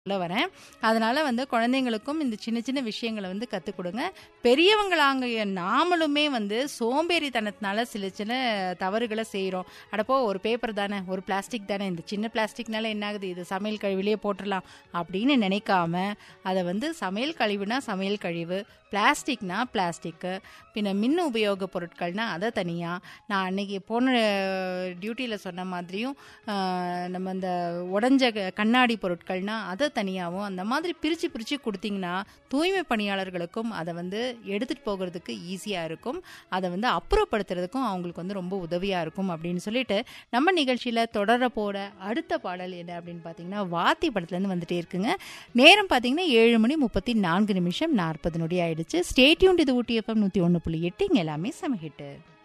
சொல்ல வரேன் அதனால வந்து குழந்தைங்களுக்கும் இந்த சின்ன சின்ன விஷயங்களை வந்து கற்றுக் கொடுங்க பெரியவங்களாங்க நாமளுமே வந்து சோம்பேறித்தனத்தினால சில சின்ன தவறுகளை செய்கிறோம் அடப்போ ஒரு பேப்பர் தானே ஒரு பிளாஸ்டிக் தானே இந்த சின்ன பிளாஸ்டிக்னால என்ன ஆகுது இது சமையல் கழிவுலேயே போட்டுடலாம் அப்படின்னு நினைக்காம அதை வந்து சமையல் கழிவுனா சமையல் கழிவு பிளாஸ்டிக்னா பிளாஸ்டிக்கு பின்ன மின் உபயோக பொருட்கள்னா அதை தனியாக நான் அன்னைக்கு போன டியூட்டியில் சொன்ன மாதிரியும் ஆஹ், நம்ம இந்த உடஞ்ச க- கண்ணாடி பொருட்கள்னா அதை தனியாகவும் அந்த மாதிரி பிரித்து பிரித்து கொடுத்தீங்கன்னா தூய்மை பணியாளர்களுக்கும் அதை வந்து எடுத்துகிட்டு போகிறதுக்கு ஈஸியாக இருக்கும் அதை வந்து அப்புறப்படுத்துறதுக்கும் அவங்களுக்கு வந்து ரொம்ப உதவியாக இருக்கும் அப்படின்னு சொல்லிட்டு நம்ம நிகழ்ச்சியில் தொடர போகிற அடுத்த பாடல் என்ன அப்படின்னு பார்த்தீங்கன்னா வாத்தி படத்துலேருந்து வந்துட்டே இருக்குங்க நேரம் பார்த்தீங்கன்னா ஏழு மணி முப்பத்தி நான்கு நிமிஷம் நாற்பது நொடி ஆயிடுச்சு ஸ்டேட்யூன் இது ஊட்டி எஃப்எம் நூற்றி ஒன்று புள்ளி எட்டு இங்கே எல்லாமே சமஹிட்டு